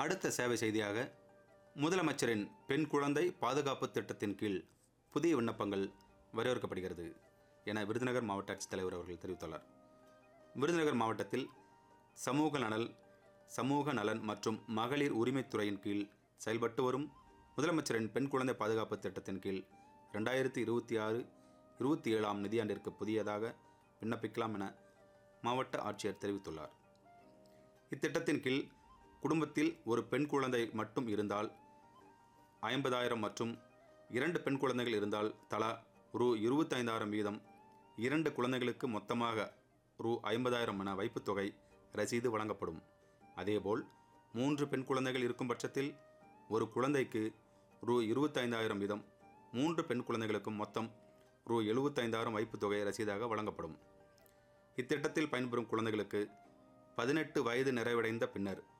அடுத்த சேவை செய்தியாக முதலமைச்சரின் பெண் குழந்தை பாதுகாப்பு திட்டத்தின் கீழ் புதிய விண்ணப்பங்கள் வரவேற்கப்படுகிறது என விருதுநகர் மாவட்ட ஆட்சித்தலைவர் அவர்கள் தெரிவித்துள்ளார் விருதுநகர் மாவட்டத்தில் சமூக நலன் சமூக நலன் மற்றும் மகளிர் உரிமைத்துறையின் கீழ் செயல்பட்டு வரும் முதலமைச்சரின் பெண் குழந்தை பாதுகாப்பு திட்டத்தின் கீழ் ரெண்டாயிரத்தி இருபத்தி ஆறு இருபத்தி ஏழாம் நிதியாண்டிற்கு புதியதாக விண்ணப்பிக்கலாம் என மாவட்ட ஆட்சியர் தெரிவித்துள்ளார் இத்திட்டத்தின் கீழ் குடும்பத்தில் ஒரு பெண் குழந்தை மட்டும் இருந்தால் ஐம்பதாயிரம் மற்றும் இரண்டு பெண் குழந்தைகள் இருந்தால் தலா ரூ இருபத்தைந்தாயிரம் வீதம் இரண்டு குழந்தைகளுக்கு மொத்தமாக ரூ ஐம்பதாயிரம் என வைப்புத் தொகை ரசீது வழங்கப்படும் அதேபோல் மூன்று பெண் குழந்தைகள் இருக்கும் பட்சத்தில் ஒரு குழந்தைக்கு ரூ இருபத்தைந்தாயிரம் வீதம் மூன்று பெண் குழந்தைகளுக்கும் மொத்தம் ரூ எழுபத்தைந்தாயிரம் வைப்புத் தொகை ரசீதாக வழங்கப்படும் இத்திட்டத்தில் பயன்பெறும் குழந்தைகளுக்கு பதினெட்டு வயது நிறைவடைந்த பின்னர்